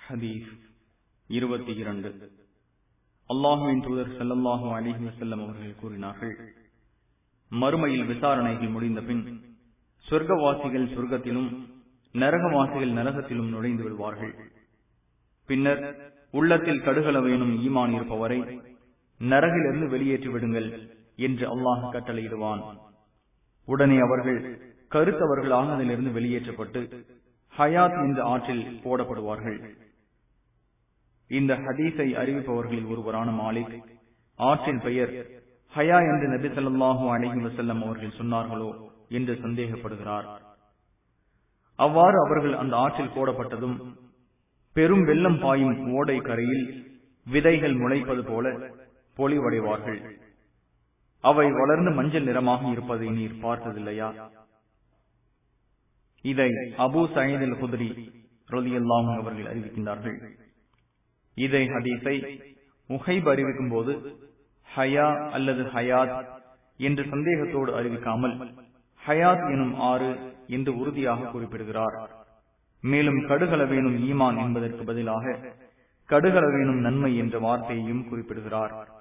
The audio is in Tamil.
ஹதீஸ் இருபத்தி இரண்டு அல்லாஹுவின் தூதர் ஸல்லல்லாஹு அலைஹி வஸல்லம் அவர்கள் கூறினார்கள் மறுமையில் விசாரணைகள் முடிந்த பின் சொர்க்கவாசிகள் சொர்க்கத்திலும் நரகவாசிகள் நரகத்திலும் நுழைந்து விடுவார்கள் பின்னர் உள்ளத்தில் கடுகளவேனும் ஈமான் இருப்பவரை நரகிலிருந்து வெளியேற்றி விடுங்கள் என்று அல்லாஹ் கட்டளையிடுவான் உடனே அவர்கள் கருத்தவர்களாக அதிலிருந்து வெளியேற்றப்பட்டு ஹயாத் என்ற ஆற்றில் போடப்படுவார்கள் இந்த ஹதீஸை அறிவிப்பவர்களில் ஒருவரான மாலிக் ஆற்றின் பெயர் ஹயா என்று நபி ஸல்லல்லாஹு அலைஹி வஸல்லம் அவர்கள் சொன்னார்களோ என்று சந்தேகப்படுகிறார் அவ்வாறு அவர்கள் அந்த ஆற்றில் போடப்பட்டதும் பெரும் வெள்ளம் பாயும் ஓடை கரையில் விதைகள் முளைப்பது போல பொலிவடைவார்கள் அவை வளர்ந்து மஞ்சள் நிறமாக இருப்பதை நீர் பார்த்ததில்லையா இதை அபு சயீதில் குதிரி ரொலியல்லாம் அவர்கள் அறிவிக்கின்றார்கள் இதை ஹதீஸை முஹைப் அறிவிக்கும் போது ஹயா அல்லது ஹயாத் என்று சந்தேகத்தோடு அறிவிக்காமல் ஹயாத் எனும் ஆறு என்று உறுதியாக குறிப்பிடுகிறார் மேலும் கடுகளவேனும் ஈமான் என்பதற்கு பதிலாக கடுகளவேனும் நன்மை என்ற வார்த்தையையும் குறிப்பிடுகிறார்